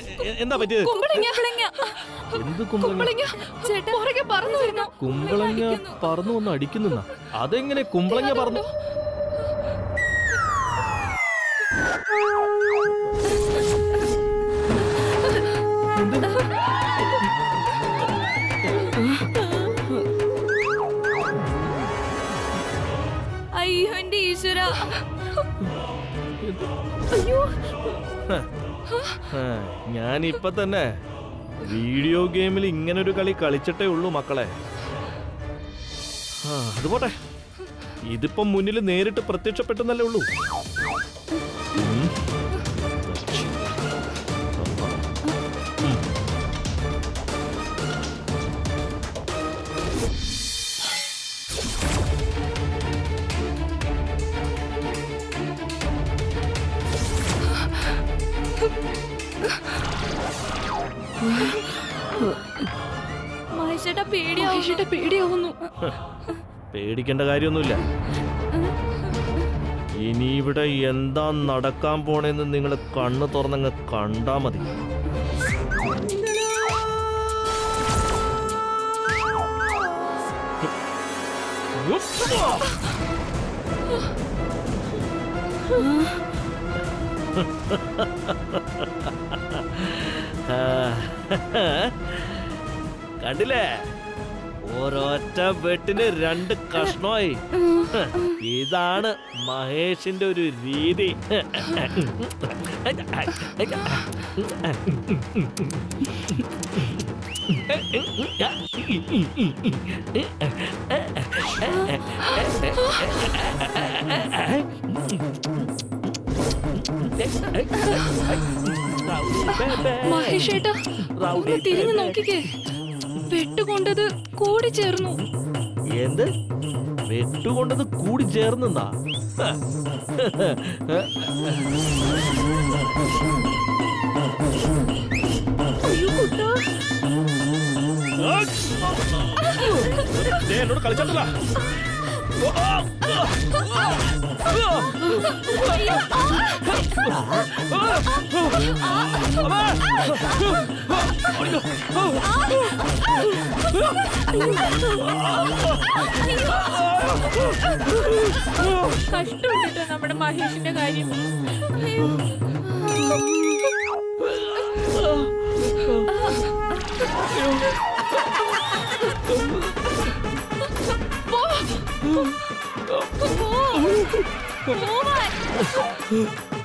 A- എന്താ പറ്റിയത് കുമ്പളങ്ങ കുമ്പളങ്ങ എന്ത് കുമ്പളങ്ങ കുമ്പളങ്ങ ചേട്ടാ പുറകെ പറന്നു വരുന്നു കുമ്പളങ്ങ പറന്നു വന്ന് അടിക്കുന്നാ അതെങ്ങനെ കുമ്പളങ്ങ പറന്നു എന്ത്? അയ്യോ എന്റെ ഈശ്വര അയ്യോ ആ, ഞാൻ ഇപ്പൊ തന്നെ വീഡിയോ ഗെയിമിൽ ഇങ്ങനൊരു കളി കളിച്ചിട്ടേ ഉള്ളൂ മക്കളെ ആ അത് പോട്ടെ ഇതിപ്പം മുന്നിൽ നേരിട്ട് പ്രത്യക്ഷപ്പെട്ടെന്നല്ലേ ഉള്ളൂ ഉം. മഹേഷേട്ടാ പേടിയാവും മഹേഷേട്ടാ പേടിയാവുന്നു പേടിക്കേണ്ട കാര്യമൊന്നുമില്ല ഇനി ഇവിടെ എന്താ നടക്കാൻ പോണേന്ന് നിങ്ങൾ കണ്ണ് തുറന്നങ്ങ് കണ്ടാ മതി കണ്ടില്ലേ ഒരൊറ്റ വെട്ടിന് രണ്ട് കഷ്ണമായി ഇതാണ് മഹേഷിന്റെ ഒരു രീതി മഹേഷേട്ടാ ഒന്ന് തിരിഞ്ഞു നോക്കിക്കേ വെട്ടുകൊണ്ടത് കൂടി ചേർന്നു എന്ത് വെട്ടുകൊണ്ടത് കൂടി ചേർന്നാ അയ്യോ കുട്ടാ എന്നോട് കളിച്ചോണ്ടല്ല കഷ്ടപ്പെട്ടിട്ടോ നമ്മുടെ മഹേഷിന്റെ കാര്യം പോ. പോ. പോവാൻ.